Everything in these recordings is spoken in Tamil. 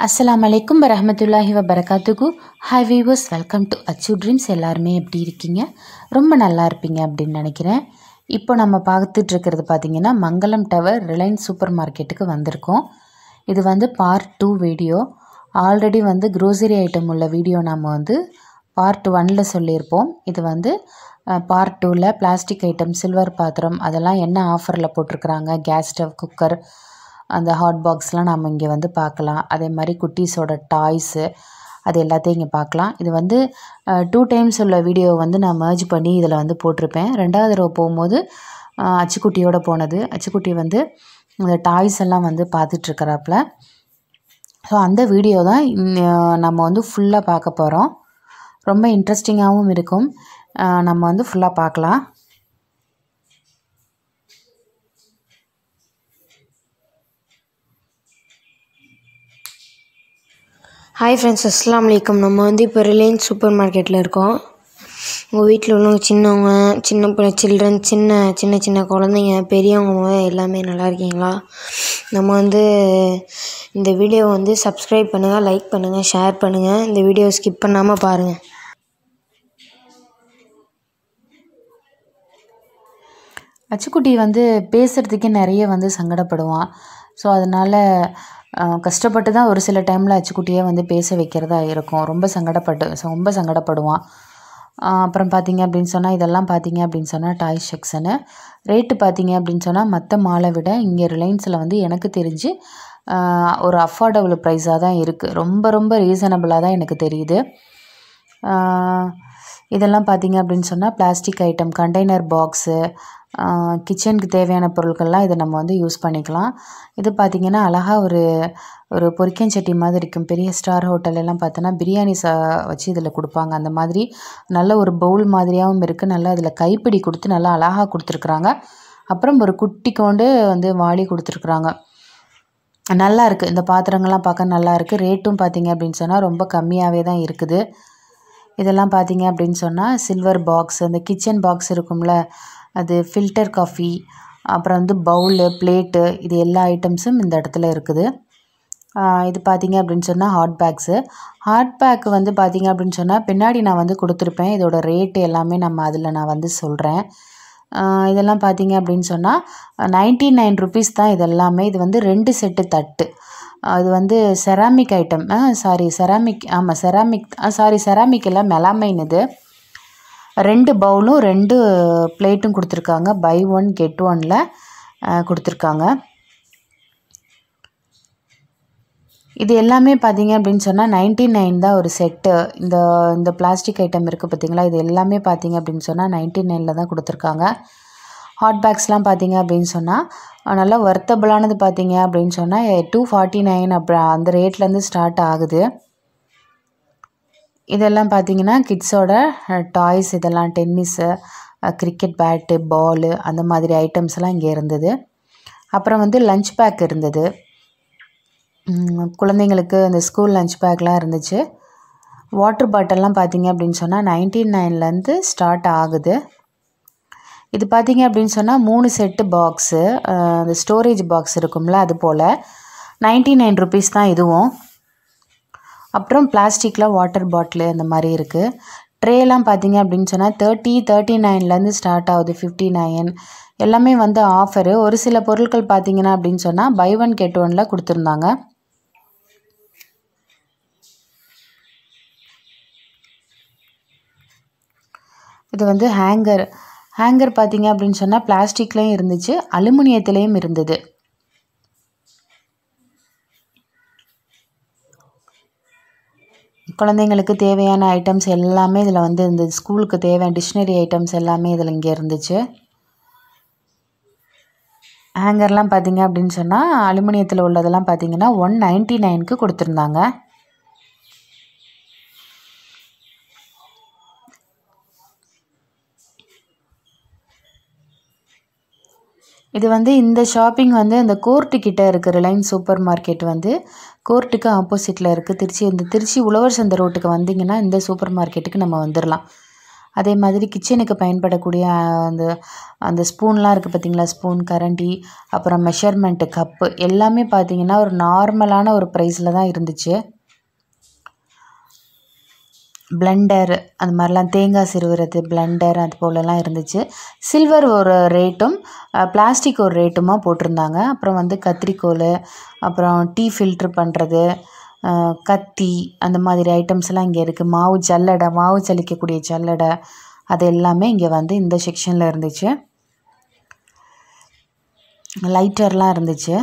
அஸ்ஸலாமு அலைக்கும் வரஹமத்துல்லாஹி வபரகாத்துக்கு hi viewers welcome to Achu Dreams எல்லாருமே எப்படி இருக்கீங்க ரொம்ப நல்லா இருப்பீங்க அப்படின்னு நினைக்கிறேன் இப்போ நம்ம பார்த்துட்டு இருக்கிறது பார்த்தீங்கன்னா மங்களம் டவர் ரிலையன்ஸ் சூப்பர் மார்க்கெட்டுக்கு வந்திருக்கோம் இது வந்து பார்ட் டூ வீடியோ ஆல்ரெடி வந்து க்ரோசரி ஐட்டம் உள்ள வீடியோ நம்ம வந்து பார்ட் ஒனில் சொல்லியிருப்போம் இது வந்து பார்ட் டூவில் பிளாஸ்டிக் ஐட்டம் சில்வர் பாத்திரம் அதெல்லாம் என்ன ஆஃபரில் போட்டிருக்கிறாங்க கேஸ் ஸ்டவ் குக்கர் அந்த ஹாட் பாக்ஸ்லாம் நம்ம இங்கே வந்து பார்க்கலாம் அதே மாதிரி குட்டீஸோட டாய்ஸு அது எல்லாத்தையும் இங்கே பார்க்கலாம் இது வந்து டூ டைம்ஸ் உள்ள வீடியோ வந்து நான் merge பண்ணி இதில் வந்து போட்டிருப்பேன் ரெண்டாவது தடவை போகும்போது அஹ், அச்சுக்குட்டியோட போனது அச்சுக்குட்டி வந்து இந்த டாய்ஸ் எல்லாம் வந்து பார்த்துட்ருக்கறாப்புல ஸோ அந்த வீடியோ தான் இன்ன- நம்ம வந்து ஃபுல்லாக பார்க்க போகிறோம் ரொம்ப இன்ட்ரெஸ்டிங்காகவும் இருக்கும் அஹ், நம்ம வந்து ஃபுல்லாக பார்க்கலாம் ஹாய் ஃப்ரெண்ட்ஸ் அஸ்ஸலாமு அலைக்கும் நம்ம வந்து இப்போ ரிலையன்ஸ் சூப்பர் மார்க்கெட்டில் இருக்கோம் உங்கள் வீட்டில் உள்ளவங்க சின்னவங்க சின்ன பிள்ளை சில்ட்ரன் சின்ன சின்ன சின்ன குழந்தைங்க பெரியவங்க முதல் எல்லாமே நல்லா இருக்கீங்களா நம்ம வந்து இந்த வீடியோவை வந்து சப்ஸ்கிரைப் பண்ணுங்கள் லைக் பண்ணுங்கள் ஷேர் பண்ணுங்கள் இந்த வீடியோவை ஸ்கிப் பண்ணாமல் பாருங்கள் அச்சுக்குட்டி வந்து பேசுகிறதுக்கே நிறைய வந்து சங்கடப்படுவான் ஸோ அதனால் கஷ்டப்பட்டு தான் ஒரு சில டைமில் அச்சுக்குட்டியே வந்து பேச வைக்கிறதா இருக்கும் ரொம்ப சங்கடப்பட்டு ரொம்ப சங்கடப்படுவான் ஆஹ் அப்புறம் பார்த்தீங்க அப்படின்னு சொன்னால் இதெல்லாம் பார்த்தீங்க அப்படின்னு சொன்னால் டாய் செக்ஷனு ரேட்டு பார்த்தீங்க அப்படின்னு சொன்னால் மற்ற மாலை விட இங்கே ரிலையன்ஸில் வந்து எனக்கு தெரிஞ்சு ஆஹ் ஒரு அஃபோர்டபுள் ப்ரைஸாக தான் இருக்குது ரொம்ப ரொம்ப ரீசனபிளாக தான் எனக்கு தெரியுது ஆஹ் இதெல்லாம் பார்த்தீங்க அப்படின்னு சொன்னால் பிளாஸ்டிக் ஐட்டம் கண்டெய்னர் பாக்ஸு கிச்சனுக்கு தேவையான பொருட்கள்லாம் இதை நம்ம வந்து யூஸ் பண்ணிக்கலாம் இது பார்த்திங்கன்னா அழகாக ஒரு ஒரு பொரிக்கஞ்சட்டி மாதிரி இருக்கும் பெரிய ஸ்டார் ஹோட்டல் எல்லாம் பார்த்தோன்னா பிரியாணி சா வச்சு இதில் கொடுப்பாங்க அந்த மாதிரி நல்ல ஒரு பவுல் மாதிரியாகவும் இருக்குது நல்லா அதில் கைப்பிடி கொடுத்து நல்லா அழகாக கொடுத்துருக்குறாங்க அப்புறம் ஒரு குட்டி கொண்டு வந்து வாளி கொடுத்துருக்குறாங்க நல்லா இருக்குது இந்த பாத்திரங்கள்லாம் பார்க்க நல்லா இருக்குது ரேட்டும் பார்த்தீங்க அப்படின்னு சொன்னால் ரொம்ப கம்மியாகவே தான் இருக்குது இதெல்லாம் பார்த்தீங்க அப்படின்னு சொன்னால் சில்வர் பாக்ஸ் அந்த கிச்சன் பாக்ஸ் இருக்கும்ல அது ஃபில்டர் காஃபி அப்புறம் வந்து பவுலு பிளேட்டு இது எல்லா ஐட்டம்ஸும் இந்த இடத்துல இருக்குது ஆஹ் இது பார்த்தீங்க அப்படின்னு சொன்னால் ஹாட் பேக்ஸு ஹாட் பேக் வந்து பார்த்தீங்க அப்படின்னு சொன்னால் பின்னாடி நான் வந்து கொடுத்துருப்பேன் இதோட ரேட்டு எல்லாமே நம்ம அதில் நான் வந்து சொல்கிறேன் இதெல்லாம் பார்த்தீங்க அப்படின்னு சொன்னால் நைன்ட்டி நைன் ருபீஸ் தான் இது எல்லாமே இது வந்து ரெண்டு செட்டு தட்டு அது வந்து செராமிக் ஐட்டம் சாரி செராமிக் ஆமாம் செராமிக் சாரி செராமிக் இல்லை மெலாமைன் இது ரெண்டு பவுலும் ரெண்டு பிளேட்டும் கொடுத்துருக்காங்க பை ஒன் கெட் ஒனில் கொடுத்துருக்காங்க இது எல்லாமே பார்த்தீங்க அப்படின்னு சொன்னால் நைன்ட்டி நைன் தான் ஒரு செட்டு இந்த இந்த பிளாஸ்டிக் ஐட்டம் இருக்குது பார்த்தீங்களா இது எல்லாமே பார்த்தீங்க அப்படின்னு சொன்னால் நைன்ட்டி நைனில் தான் கொடுத்துருக்காங்க ஹாட் பேக்ஸ்லாம் பார்த்தீங்க அப்படின்னு சொன்னால் நல்லா ஒர்த்தபுளானது பார்த்தீங்க அப்படின்னு சொன்னால் டூ ஃபார்ட்டி நைன் அப்படி அந்த ரேட்லேருந்து ஸ்டார்ட் ஆகுது இதெல்லாம் பார்த்தீங்கன்னா கிட்ஸோட டாய்ஸ் இதெல்லாம் டென்னிஸு கிரிக்கெட் பேட்டு பாலு அந்த மாதிரி ஐட்டம்ஸ் எல்லாம் இங்கே இருந்தது அப்புறம் வந்து லஞ்ச் பேக் இருந்தது உம், குழந்தைங்களுக்கு இந்த ஸ்கூல் லஞ்ச் பேக்லாம் இருந்துச்சு வாட்டர் பாட்டில்லாம் பார்த்தீங்க அப்படின்னு சொன்னால் நைன்டீன் நைன்லேருந்து ஸ்டார்ட் ஆகுது இது பார்த்தீங்க அப்படின்னு சொன்னால் மூணு செட்டு பாக்ஸு அந்த ஸ்டோரேஜ் பாக்ஸ் இருக்கும்ல அது போல் நைன்ட்டி நைன் ருபீஸ் தான் இதுவும் அப்புறம் பிளாஸ்டிக்கில் வாட்டர் பாட்டிலு அந்த மாதிரி இருக்குது ட்ரேலாம் பார்த்தீங்க அப்படின்னு சொன்னால் தேர்ட்டி தேர்ட்டி நைன்லேருந்து ஸ்டார்ட் ஆகுது ஃபிஃப்டி நைன் எல்லாமே வந்து ஆஃபரு ஒரு சில பொருட்கள் பார்த்தீங்கன்னா அப்படின்னு சொன்னால் பை ஒன் கெட் ஒனில் கொடுத்துருந்தாங்க இது வந்து ஹேங்கர் ஹேங்கர் பார்த்தீங்க அப்படின்னு சொன்னால் பிளாஸ்டிக்லேயும் இருந்துச்சு அலுமினியத்துலேயும் இருந்தது குழந்தைங்களுக்கு தேவையான ஐட்டம்ஸ் எல்லாமே இதில் வந்து இருந்தது ஸ்கூலுக்கு தேவையான டிக்ஷனரி ஐட்டம்ஸ் எல்லாமே இதில் இங்கே இருந்துச்சு ஹேங்கர்லாம் பார்த்தீங்க அப்படின்னு சொன்னால் அலுமினியத்தில் உள்ளதெல்லாம் பார்த்தீங்கன்னா ஒன் நைன்ட்டி நைனுக்கு கொடுத்துருந்தாங்க இது வந்து இந்த ஷாப்பிங் வந்து இந்த கோர்ட்டு கிட்ட இருக்குது ரிலையன்ஸ் சூப்பர் மார்க்கெட் வந்து கோர்ட்டுக்கு ஆப்போசிட்டில் இருக்குது திருச்சி இந்த திருச்சி உழவர் சந்தை ரோட்டுக்கு வந்தீங்கன்னா இந்த சூப்பர் மார்க்கெட்டுக்கு நம்ம வந்துடலாம் அதே மாதிரி கிச்சனுக்கு பயன்படக்கூடிய அஹ், அந்த அந்த ஸ்பூன்லாம் இருக்குது பார்த்தீங்களா ஸ்பூன் கரண்டி அப்புறம் மெஷர்மெண்ட்டு கப்பு எல்லாமே பார்த்தீங்கன்னா ஒரு நார்மலான ஒரு ப்ரைஸில் தான் இருந்துச்சு பிளெண்டர் அந்த மாதிரிலாம் தேங்காய் சிறுவுறது பிளெண்டர் அது போலலாம் இருந்துச்சு சில்வர் ஒரு ரேட்டும் பிளாஸ்டிக் ஒரு ரேட்டுமா போட்டிருந்தாங்க அப்புறம் வந்து கத்திரிக்கோல் அப்புறம் டீ ஃபில்ட்ரு பண்ணுறது கத்தி அந்த மாதிரி ஐட்டம்ஸ் எல்லாம் இங்கே இருக்குது மாவு ஜல்லடை மாவு ஜலிக்கக்கூடிய ஜல்லடை அது எல்லாமே இங்கே வந்து இந்த செக்ஷனில் இருந்துச்சு லைட்டர்லாம் இருந்துச்சு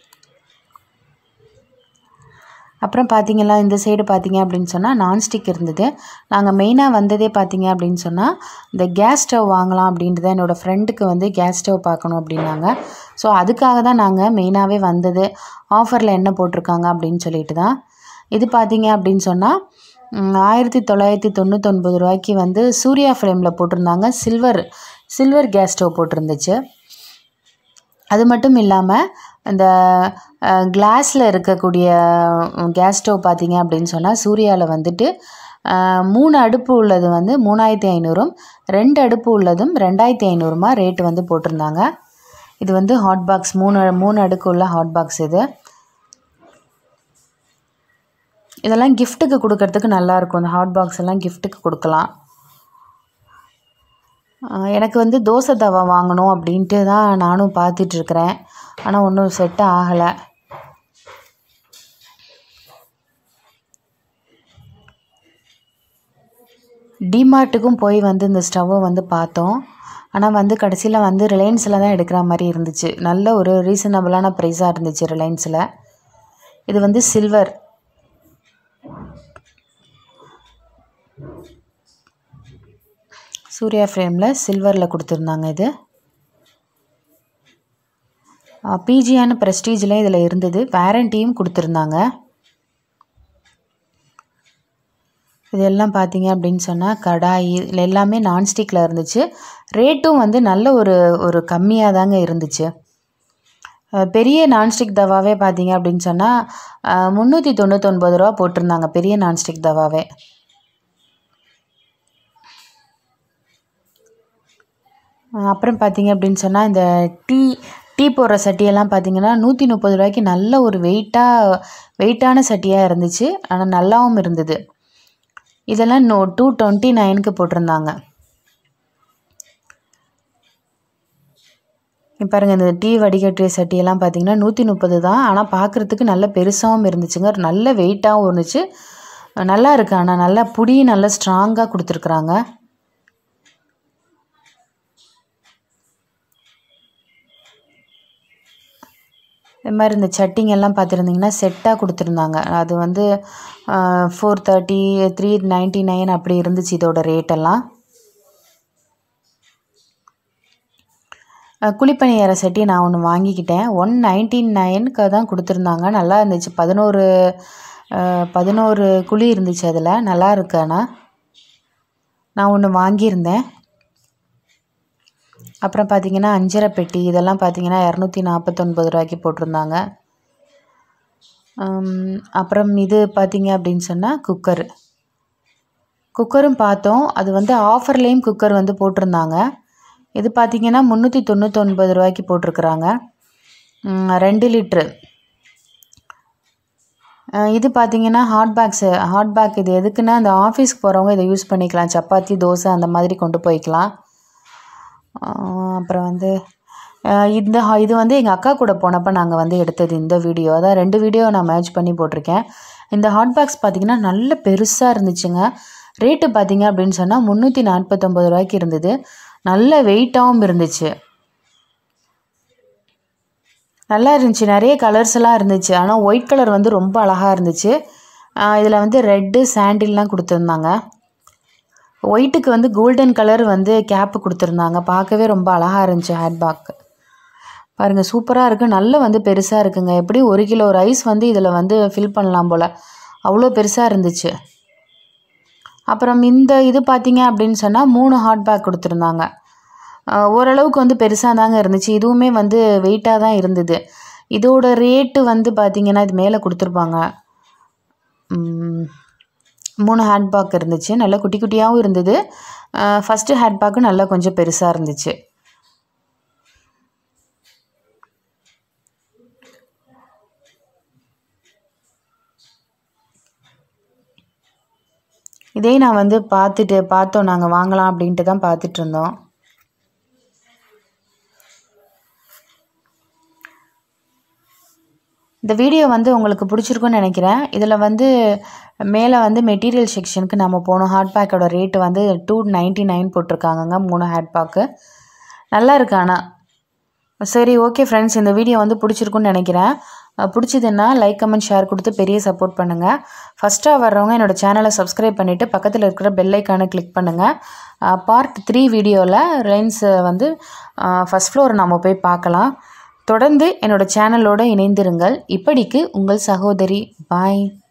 அப்புறம் பார்த்தீங்களா இந்த சைடு பார்த்தீங்க அப்படின்னு சொன்னால் நான்ஸ்டிக் இருந்தது நாங்கள் மெயினாக வந்ததே பார்த்தீங்க அப்படின்னு சொன்னால் இந்த கேஸ் ஸ்டவ் வாங்கலாம் அப்படின்ட்டு தான் என்னோடய ஃப்ரெண்டுக்கு வந்து கேஸ் ஸ்டவ் பார்க்கணும் அப்படின்னாங்க ஸோ அதுக்காக தான் நாங்கள் மெயினாகவே வந்தது ஆஃபரில் என்ன போட்டிருக்காங்க அப்படின்னு சொல்லிட்டு தான் இது பார்த்தீங்க அப்படின்னு சொன்னால் ஆயிரத்தி தொள்ளாயிரத்தி தொண்ணூத்தொன்பது ரூபாய்க்கு வந்து சூர்யா ஃப்ரேமில் போட்டிருந்தாங்க சில்வர் சில்வர் கேஸ் ஸ்டவ் போட்டிருந்துச்சு அது மட்டும் இல்லாமல் இந்த கிளாஸில் இருக்கக்கூடிய கேஸ் ஸ்டவ் பார்த்தீங்க அப்படின்னு சொன்னால் சூர்யாவில் வந்துட்டு அஹ், மூணு அடுப்பு உள்ளது வந்து மூணாயிரத்தி ஐநூறும் ரெண்டு அடுப்பு உள்ளதும் ரெண்டாயிரத்தி ஐநூறுமா ரேட்டு வந்து போட்டிருந்தாங்க இது வந்து ஹாட் பாக்ஸ் மூணு மூணு அடுக்கு உள்ள ஹாட் பாக்ஸ் இது இதெல்லாம் கிஃப்ட்டுக்கு கொடுக்கறதுக்கு நல்லாயிருக்கும் இந்த ஹாட் பாக்ஸ் எல்லாம் கிஃப்ட்டுக்கு கொடுக்கலாம் ஆஹ் எனக்கு வந்து தோசை தவா வாங்கணும் அப்படின்ட்டு தான் நானும் பார்த்துட்ருக்குறேன் ஆனால் ஒன்றும் செட் ஆகலை டிமார்ட்டுக்கும் போய் வந்து இந்த ஸ்டவ்வை வந்து பார்த்தோம் ஆனால் வந்து கடைசியில் வந்து ரிலையன்ஸில் தான் எடுக்கிற மாதிரி இருந்துச்சு நல்ல ஒரு ரீசனபிளான ப்ரைஸாக இருந்துச்சு ரிலையன்ஸில் இது வந்து சில்வர் சூர்யா ஃப்ரேமில் சில்வரில் கொடுத்துருந்தாங்க இது பிஜியான ப்ரெஸ்டீஜில் இதில் இருந்தது வாரண்டியும் கொடுத்துருந்தாங்க இதெல்லாம் பார்த்தீங்க அப்படின்னு சொன்னால் கடாய் இதில் எல்லாமே நான்ஸ்டிக்கில் இருந்துச்சு ரேட்டும் வந்து நல்ல ஒரு ஒரு கம்மியாக தாங்க இருந்துச்சு அஹ் பெரிய நான்ஸ்டிக் தவாவே பார்த்தீங்க அப்படின்னு சொன்னால் முந்நூற்றி தொண்ணூத்தொன்பது ரூபா போட்டிருந்தாங்க பெரிய நான்ஸ்டிக் தவாவே அஹ் அப்புறம் பார்த்தீங்க அப்படின்னு சொன்னால் இந்த டீ டீ போடுற சட்டியெல்லாம் பார்த்தீங்கன்னா நூற்றி முப்பது ரூபாய்க்கு நல்ல ஒரு வெயிட்டாக வெயிட்டான சட்டியாக இருந்துச்சு ஆனால் நல்லாவும் இருந்தது இதெல்லாம் நோ டூ டுவெண்ட்டி நைனுக்கு போட்டிருந்தாங்க இங்க பாருங்க இந்த டீ வடிகட்டிய சட்டியெல்லாம் பார்த்தீங்கன்னா நூற்றி முப்பது தான் ஆனால் பார்க்குறதுக்கு நல்ல பெருசாகவும் இருந்துச்சுங்க நல்ல வெயிட்டாகவும் இருந்துச்சு நல்லா இருக்கு ஆனால் நல்லா புடி நல்லா ஸ்ட்ராங்காக கொடுத்துருக்குறாங்க இது மாதிரி இந்த சட்டிங்க எல்லாம் பார்த்துருந்தீங்கன்னா செட்டாக கொடுத்துருந்தாங்க அது வந்து four thirty three ninety nine அப்படி இருந்துச்சு இதோட ரேட்டெல்லாம் குழிப்பணியார சட்டி நான் ஒன்று வாங்கிக்கிட்டேன் ஒன் நைன்டி நைனுக்கு தான் கொடுத்துருந்தாங்க நல்லா இருந்துச்சு பதினோரு அஹ், பதினோரு குழி இருந்துச்சு அதில் நல்லா இருக்கு ஆனால் நான் ஒன்று வாங்கியிருந்தேன் அப்புறம் பார்த்தீங்கன்னா அஞ்சரை பெட்டி இதெல்லாம் பார்த்தீங்கன்னா இரநூத்தி நாற்பத்தொன்பது ரூபாய்க்கு போட்டிருந்தாங்க உம், அப்புறம் இது பார்த்தீங்க அப்படின்னு சொன்னால் குக்கர் குக்கரும் பார்த்தோம் அது வந்து ஆஃபர்லேயும் குக்கர் வந்து போட்டிருந்தாங்க இது பார்த்தீங்கன்னா முந்நூற்றி தொண்ணூத்தொன்பது ரூபாய்க்கு போட்டிருக்குறாங்க உம், ரெண்டு லிட்ரு அஹ் இது பார்த்தீங்கன்னா ஹாட் பேக்ஸு ஹாட் பேக் இது எதுக்குன்னா அந்த ஆஃபீஸ்க்கு போகிறவங்க இதை யூஸ் பண்ணிக்கலாம் சப்பாத்தி தோசை அந்த மாதிரி கொண்டு போய்க்கலாம் ஆஹ் அப்புறம் வந்து ஆஹ் இந்த ஹா- இது வந்து எங்கள் அக்கா கூட போனப்போ நாங்கள் வந்து எடுத்தது இந்த வீடியோ அதான் ரெண்டு வீடியோ நான் மேட்ச் பண்ணி போட்டிருக்கேன் இந்த ஹாட் பாக்ஸ் பார்த்தீங்கன்னா நல்ல பெருசாக இருந்துச்சுங்க ரேட்டு பார்த்தீங்க அப்படின்னு சொன்னால் முந்நூற்றி நாற்பத்தொம்பது ரூபாய்க்கு இருந்தது நல்ல வெயிட்டாகவும் இருந்துச்சு நல்லா இருந்துச்சு நிறைய கலர்ஸ் எல்லாம் இருந்துச்சு ஆனால் ஒயிட் கலர் வந்து ரொம்ப அழகாக இருந்துச்சு இதில் வந்து ரெட்டு சாண்டில்லாம் கொடுத்துருந்தாங்க ஒயிட்டுக்கு வந்து கோல்டன் கலர் வந்து கேப்பு கொடுத்துருந்தாங்க பார்க்கவே ரொம்ப அழகாக இருந்துச்சு ஹேட்பேக் பாருங்கள் சூப்பராக இருக்குது நல்ல வந்து பெருசாக இருக்குங்க எப்படி ஒரு கிலோ ரைஸ் வந்து இதில் வந்து ஃபில் பண்ணலாம் போல் அவ்வளோ பெருசாக இருந்துச்சு அப்புறம் இந்த இது பார்த்தீங்க அப்படின்னு சொன்னால் மூணு ஹாட் பேக் கொடுத்துருந்தாங்க ஆஹ் ஓரளவுக்கு வந்து பெருசாக தாங்க இருந்துச்சு இதுவுமே வந்து வெயிட்டாக தான் இருந்தது இதோட ரேட்டு வந்து பார்த்தீங்கன்னா இது மேலே கொடுத்துருப்பாங்க மூணு ஹேண்ட் பேக் இருந்துச்சு நல்லா குட்டி குட்டியாகவும் இருந்தது ஃபஸ்ட்டு ஹேண்ட் பேக்கு நல்லா கொஞ்சம் பெருசாக இருந்துச்சு இதே நான் வந்து பார்த்துட்டு பார்த்தோம் நாங்கள் வாங்கலாம் அப்படின்ட்டு தான் பார்த்துட்டு இருந்தோம் இந்த வீடியோ வந்து உங்களுக்கு பிடிச்சிருக்குன்னு நினைக்கிறேன் இதில் வந்து மேலே வந்து மெட்டீரியல் செக்ஷனுக்கு நம்ம போனோம் ஹாட் பேக்கோட ரேட்டு வந்து டூ நைன்ட்டி நைன் போட்டிருக்காங்கங்க மூணு ஹேட் பேக்கு நல்லா இருக்கு ஆனால் சரி ஓகே ஃப்ரெண்ட்ஸ் இந்த வீடியோ வந்து பிடிச்சிருக்குன்னு நினைக்கிறேன் அஹ் பிடிச்சதுன்னா லைக் கமெண்ட் ஷேர் கொடுத்து பெரிய சப்போர்ட் பண்ணுங்கள் ஃபஸ்ட்டாக வர்றவங்க என்னோடய சேனலை சப்ஸ்கிரைப் பண்ணிவிட்டு பக்கத்தில் இருக்கிற பெல் ஐக்கானை கிளிக் பண்ணுங்கள் பார்ட் த்ரீ வீடியோவில் ரெயின்ஸ் வந்து ஃபஸ்ட் ஃப்ளோர் நம்ம போய் பார்க்கலாம் தொடர்ந்து என்னோட சேனலோடு இணைந்திருங்கள் இப்படிக்கு உங்கள் சகோதரி பாய்